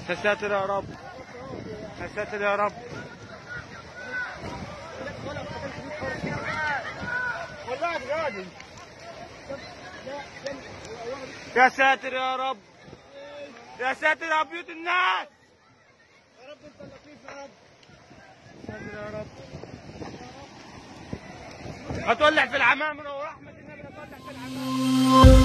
يا ساتر يا رب يا ساتر يا رب يا ساتر يا رب يا ساتر يا بيوت الناس يا رب انت لطيف يا رب ساتر يا رب هتولع في العمامرة ورحمة النبي هتولع في العمامرة